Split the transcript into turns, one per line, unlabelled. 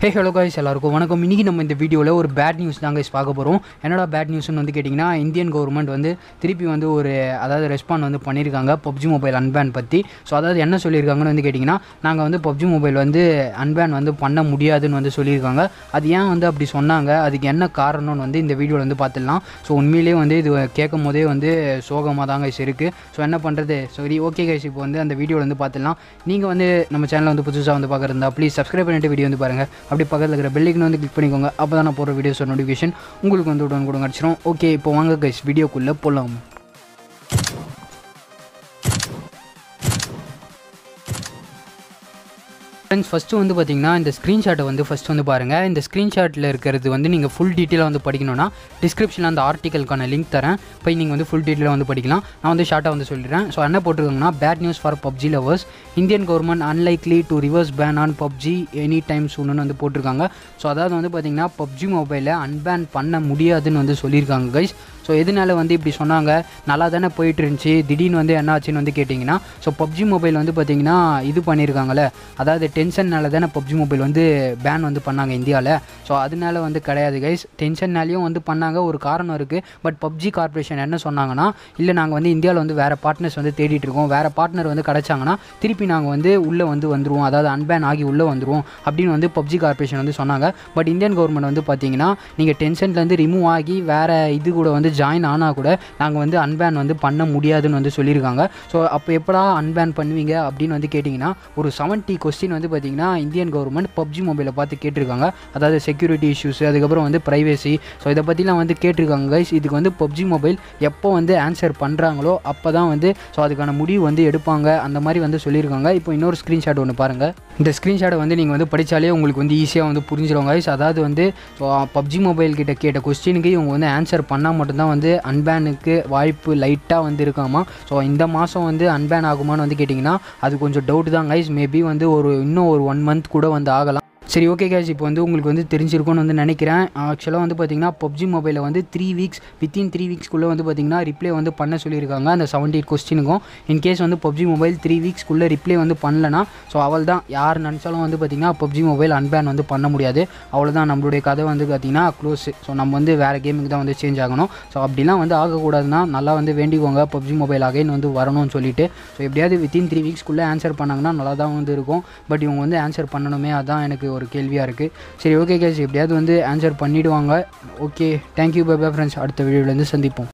hey hello guys எல்லாருக்கும் வணக்கம் இன்றைக்கி நம்ம இந்த வீடியோவில் ஒரு பேட் நியூஸ் தான் guys பார்க்க போகிறோம் என்னடா பேட் நியூஸ்னு வந்து கேட்டிங்கன்னா இந்தியன் கவர்மெண்ட் வந்து திருப்பி வந்து ஒரு அதாவது ரெஸ்பாண்ட் வந்து பண்ணியிருக்காங்க பப்ஜி மொபைல் அன்பேன் பற்றி ஸோ அதாவது என்ன சொல்லியிருக்காங்கன்னு வந்து கேட்டிங்கன்னா நாங்கள் வந்து பப்ஜி மொபைல் வந்து அன்பேன் வந்து பண்ண முடியாதுன்னு வந்து சொல்லியிருக்காங்க அது ஏன் வந்து அப்படி சொன்னாங்க அதுக்கு என்ன காரணம்னு வந்து இந்த வீடியோவில் வந்து பார்த்துடலாம் ஸோ உண்மையிலேயே வந்து இது கேட்கும் போதே வந்து சோகமாக தான் கைஸ் இருக்குது ஸோ என்ன பண்ணுறது சரி ஓகே கைஸ் இப்போ வந்து அந்த வீடியோவில் வந்து பார்த்துடலாம் நீங்கள் வந்து நம்ம சேனலில் வந்து புதுசாக வந்து பார்க்குறதா ப்ளீஸ் சப்ஸ்கிரைப் பண்ணிட்டு வீடியோ வந்து பாருங்கள் அப்படி பக்கத்தில் இருக்கிற பெல்லைக்கன் வந்து கிளிக் பண்ணிக்கோங்க அப்போ தான் நான் போகிற வீடியோஸ் நோட்டிஃபிகேஷன் உங்களுக்கு வந்து உடனே கூட கிடச்சிரும் ஓகே இப்போ வாங்க கைஸ் வீடியோக்குள்ளே போகலாம் ஃப்ரெண்ட்ஸ் ஃபஸ்ட்டு வந்து பார்த்தீங்கன்னா இந்த ஸ்க்ரீன்ஷாட்டை வந்து ஃபஸ்ட் வந்து பாருங்கள் இந்த ஸ்க்ரீன்ஷாட்டில் இருக்கிறது வந்து நீங்கள் ஃபுல் டீட்டெயிலாக வந்து படிக்கணும்னா டிஸ்கிரிப்ஷனில் அந்த ஆர்டிக்கலுக்கான லிங்க் தரேன் போய் நீங்கள் வந்து ஃபுல் டீட்டெயிலாக வந்து படிக்கலாம் நான் வந்து ஷார்ட்டாக வந்து சொல்லிடுறேன் ஸோ என்ன போட்டிருக்காங்கன்னா bad news for PUBG lovers Indian government unlikely to reverse ban on PUBG any time சூன்னு வந்து போட்டிருக்காங்க ஸோ அதாவது வந்து பார்த்தீங்கன்னா பப்ஜி மொபைலை அன்பேன் பண்ண முடியாதுன்னு வந்து சொல்லியிருக்காங்க கைஸ் ஸோ எதனால வந்து இப்படி சொன்னாங்க நல்லா தானே போயிட்டு இருந்துச்சு திடீர்னு வந்து என்ன ஆச்சுன்னு வந்து கேட்டிங்கன்னா ஸோ பப்ஜி மொபைல் வந்து பார்த்தீங்கன்னா இது பண்ணியிருக்காங்கல்ல அதாவது டென்ஷன்னால தானே பப்ஜி மொபைல் வந்து பேன் வந்து பண்ணாங்க இந்தியாவில் ஸோ அதனால வந்து கிடையாது கைஸ் டென்ஷன்னாலையும் வந்து பண்ணாங்க ஒரு காரணம் இருக்குது பட் பப்ஜி கார்ப்பரேஷன் என்ன சொன்னாங்கன்னா இல்லை நாங்கள் வந்து இந்தியாவில் வந்து வேறு பார்ட்னர்ஸ் வந்து தேடிட்டு இருக்கோம் வேறு பார்ட்னர் வந்து கிடச்சாங்கன்னா திருப்பி நாங்கள் வந்து உள்ளே வந்து வந்துருவோம் அதாவது அன்பேன் ஆகி உள்ளே வந்துருவோம் அப்படின்னு வந்து பப்ஜி கார்ப்பரேஷன் வந்து சொன்னாங்க பட் இந்தியன் கவர்மெண்ட் வந்து பார்த்தீங்கன்னா நீங்கள் டென்ஷன்லேருந்து ரிமூவ் ஆகி வேறு இது கூட வந்து ஜாயின் ஆனால் கூட நாங்கள் வந்து அன்பேன் வந்து பண்ண முடியாதுன்னு வந்து சொல்லியிருக்காங்க ஸோ அப்போ எப்படா அன்பேன் பண்ணுவீங்க அப்படின்னு வந்து கேட்டிங்கன்னா ஒரு செவன்ட்டி கொஸ்டின் வந்து பார்த்தீங்கன்னா இந்தியன் கவர்மெண்ட் பப்ஜி மொபைலை பார்த்து கேட்டிருக்காங்க அதாவது செக்யூரிட்டி இஷ்யூஸ் அதுக்கப்புறம் வந்து ப்ரைவேசி ஸோ இதை பற்றிலாம் வந்து கேட்டிருக்காங்க கைஸ் இதுக்கு வந்து பப்ஜி மொபைல் எப்போ வந்து ஆன்சர் பண்ணுறாங்களோ அப்போ தான் வந்து ஸோ அதுக்கான முடிவு வந்து எடுப்பாங்க அந்த மாதிரி வந்து சொல்லியிருக்காங்க இப்போ இன்னொரு ஸ்க்ரீன்ஷாட் ஒன்று பாருங்கள் இந்த ஸ்க்ரீன்ஷாட்டை வந்து நீங்கள் வந்து படித்தாலே உங்களுக்கு வந்து ஈஸியாக வந்து புரிஞ்சிடும் கைஸ் அதாவது வந்து ஸோ பப்ஜி மொபைல் கிட்ட கேட்ட கொஸ்டினுக்கு இவங்க வந்து ஆன்சர் பண்ணால் மட்டும்தான் வந்து அன்பேனுக்கு வாய்ப்பு லைட்டாக வந்து இருக்காமா ஸோ இந்த மாதம் வந்து அன்பேன் ஆகுமான்னு வந்து கேட்டிங்கன்னா அது கொஞ்சம் டவுட் தான் கைஸ் மேபி வந்து ஒரு இன்னும் ஒரு ஒன் மந்த் கூட வந்து ஆகலாம் சரி ஓகே கேஸ் இப்போ வந்து உங்களுக்கு வந்து தெரிஞ்சிருக்கும்னு வந்து நினைக்கிறேன் ஆக்சுவலாக வந்து பார்த்தீங்கன்னா பப்ஜி மொபைலில் வந்து த்ரீ வீக்ஸ் வித்தின் த்ரீ வீக்ஸ்க்குள்ளே வந்து பார்த்தீங்கன்னா ரிப்ளை வந்து பண்ண சொல்லியிருக்காங்க அந்த செவன்டி எயிட் கொஸ்டினுக்கும் இன்கேஸ் வந்து பப்ஜி மொபைல் த்ரீ வீக்ஸ்க்குள்ளே ரிப்ளை வந்து பண்ணலனா ஸோ அவள் தான் யார் நினச்சாலும் வந்து பார்த்தீங்கன்னா பப்ஜி மொபைல் அன்பேன் வந்து பண்ண முடியாது அவ்வளோதான் நம்மளுடைய கதை வந்து பார்த்தீங்கன்னா க்ளோஸ் ஸோ நம்ம வந்து வேறு கேமுக்கு தான் வந்து சேஞ்ச் ஆகணும் ஸோ அப்படிலாம் வந்து ஆகக்கூடாதுன்னா நல்லா வந்து வேண்டிக்கோங்க பப்ஜி மொபைல் அகைன் வந்து வரணும்னு சொல்லிட்டு ஸோ எப்படியாவது வித்தின் த்ரீ வீக்ஸ்க்குள்ளே ஆன்சர் பண்ணாங்கன்னா நல்லா தான் வந்து இருக்கும் பட் இவங்க வந்து ஆன்சர் பண்ணணுமே அதான் எனக்கு ஒரு கேள்வியாக இருக்குது சரி ஓகே கேஸ் எப்படியாவது வந்து ஆன்சர் பண்ணிவிடுவாங்க okay thank you bye bye friends அடுத்த வீடியோலேருந்து சந்திப்போம்